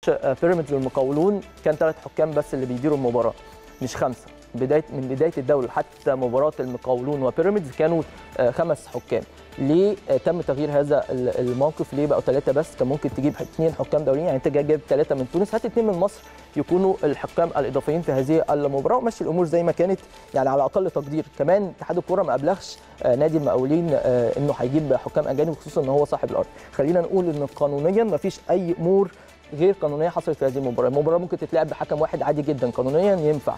ماتش بيراميدز والمقاولون كان ثلاث حكام بس اللي بيديروا المباراه مش خمسه بدايه من بدايه الدوري حتى مباراه المقاولون وبيراميدز كانوا خمس حكام ليه تم تغيير هذا الموقف ليه بقوا ثلاثه بس كان ممكن تجيب اثنين حكام دوليين يعني انت جايب ثلاثه من تونس هات اثنين من مصر يكونوا الحكام الاضافيين في هذه المباراه ومشي الامور زي ما كانت يعني على اقل تقدير كمان اتحاد الكره ما ابلغش نادي المقاولين انه هيجيب حكام اجانب خصوصا ان هو صاحب الارض خلينا نقول ان قانونيا ما فيش اي امور غير قانونيه حصلت في هذه المباراه المباراه ممكن تتلعب بحكم واحد عادي جدا قانونيا ينفع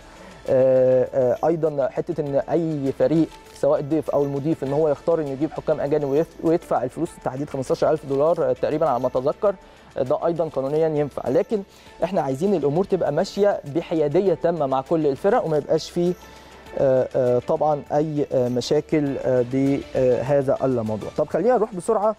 ايضا حته ان اي فريق سواء الضيف او المضيف ان هو يختار انه يجيب حكام اجانب ويدفع الفلوس تحديد 15000 دولار تقريبا على ما اتذكر ده ايضا قانونيا ينفع لكن احنا عايزين الامور تبقى ماشيه بحياديه تامه مع كل الفرق وما يبقاش فيه طبعا اي مشاكل بهذا الموضوع طب خلينا نروح بسرعه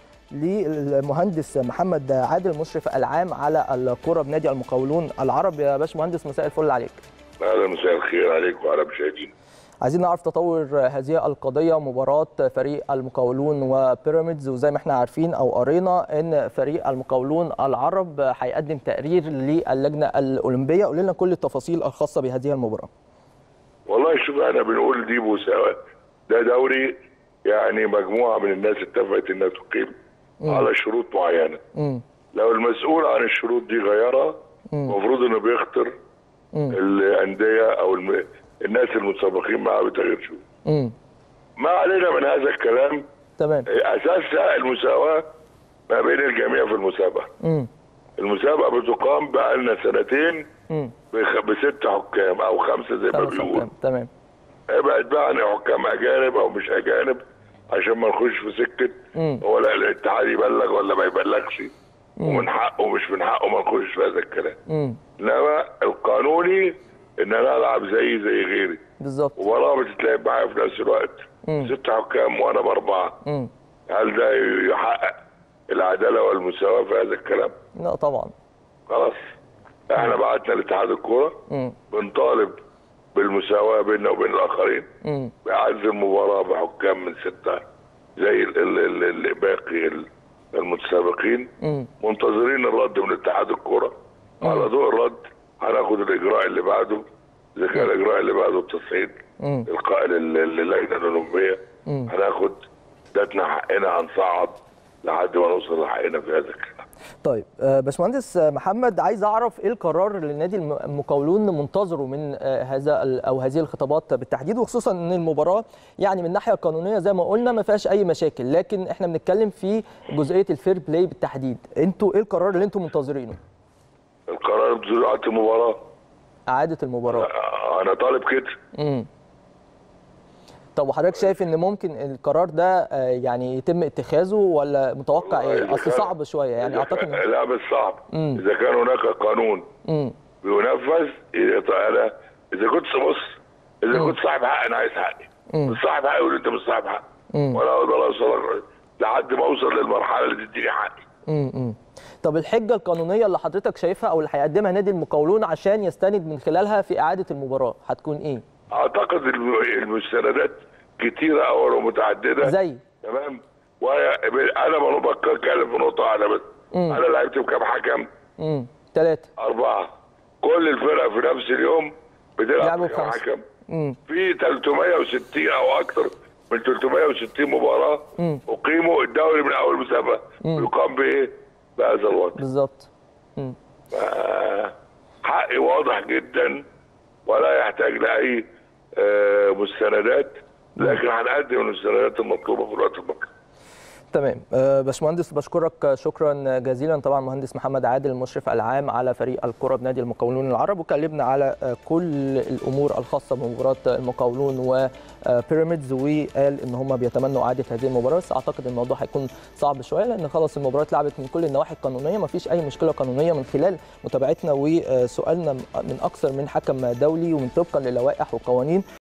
للمهندس محمد عادل مشرف العام على الكره بنادي المقاولون العرب يا باشمهندس مساء الفل عليك اهلا مساء الخير عليك وعلى المشاهدين عايزين نعرف تطور هذه القضيه مباراه فريق المقاولون وبيراميدز وزي ما احنا عارفين او قرينا ان فريق المقاولون العرب هيقدم تقرير للجنه الاولمبيه قول لنا كل التفاصيل الخاصه بهذه المباراه والله شوف احنا بنقول دي مساواه ده دوري يعني مجموعه من الناس اتفقت انها تقيم على شروط معينه م. لو المسؤول عن الشروط دي غيرها المفروض انه بيخطر الانديه او الم... الناس المتسابقين معاه بتغيير شروط ما علينا من هذا الكلام تمام اساسها المساواه ما بين الجميع في المسابقه م. المسابقه بتقام بقى لنا سنتين بخ... بست حكام او خمسه زي ما بيقولوا تمام ابعد بقى عن حكام اجانب او مش اجانب عشان ما نخش في سكه هو لا الاتحاد يبلغ ولا ما يبلغش ومن حقه ومش من حقه ما نخش في هذا الكلام انما القانوني ان انا العب زي زي غيري بالظبط ومباراه بتتلعب معايا في نفس الوقت مم. ست حكام وانا باربعه مم. هل ده يحقق العداله والمساواه في هذا الكلام؟ لا طبعا خلاص احنا بعتنا لاتحاد الكوره مم. بنطالب بالمساواه بيننا وبين الاخرين مم. بعز المباراه بحكام من سته زي ال ال ال ال باقي ال- المتسابقين مم. منتظرين الرد من اتحاد الكوره على ضوء الرد هناخد الاجراء اللي بعده اذا كان الاجراء اللي بعده التصعيد مم. القاء لل- للجنه الاولمبيه مم. هناخد ادتنا حقنا هنصعد لحد ما نوصل لحقنا في هذا الكلام طيب آه، باشمهندس آه، محمد عايز اعرف ايه القرار اللي النادي الم- المقاولون منتظره من آه، هذا ال- او هذه الخطابات بالتحديد وخصوصا ان المباراه يعني من الناحيه القانونيه زي ما قلنا ما فيهاش اي مشاكل لكن احنا بنتكلم في جزئيه الفير بلاي بالتحديد انتوا ايه القرار اللي انتوا منتظرينه القرار بزراعه المباراه اعاده المباراه آه، انا طالب كده امم طب وحضرتك شايف ان ممكن القرار ده آه، يعني يتم اتخاذه ولا متوقع والله ايه إذا اصل كان- صعب شويه يعني إذا اعتقد كان- إن- لا مش صعب مم. اذا كان هناك قانون امم بينفذ إذا انا اذا كنت بص اذا كنت صاحب حق انا عايز حقي مم. مش صاحب حق يقول انت مش صاحب حق مم. وانا اقدر اوصل لحد ما اوصل للمرحله اللي تديني حقي امم طب الحجه القانونيه اللي حضرتك شايفها او اللي هيقدمها نادي المقاولون عشان يستند من خلالها في اعاده المباراه هتكون ايه اعتقد الم- المستندات كتيره او متعدده زي تمام وانا انا بتكلم في نقطه واحده بس مم. انا لعبت بكام حكم؟ امم ثلاثه اربعه كل الفرق في نفس اليوم بتلعب لعبوا بكام بخمسة. حكم؟ امم في 360 او اكثر من 360 مباراه مم. اقيموا الدوري من اول مسابقه يقام بايه؟ بهذا الوضع بالظبط امم آه، حقي واضح جدا ولا يحتاج لاي آه، مستندات لكن هنقدم المستندات المطلوبه في الوقت المطلوب تمام آه، باشمهندس بشكرك شكرا جزيلا طبعا مهندس محمد عادل المشرف العام على فريق الكره بنادي المقاولون العرب وكلمنا على آه، كل الامور الخاصه بمباراه المقاولون وبيراميدز وقال ان هم بيتمنوا اعاده هذه المباراه بس اعتقد الموضوع هيكون صعب شويه لان خلاص المباراه اتلعبت من كل النواحي القانونيه ما فيش اي مشكله قانونيه من خلال متابعتنا وسؤالنا من اكثر من حكم دولي ومن طبقا للوائح وقوانين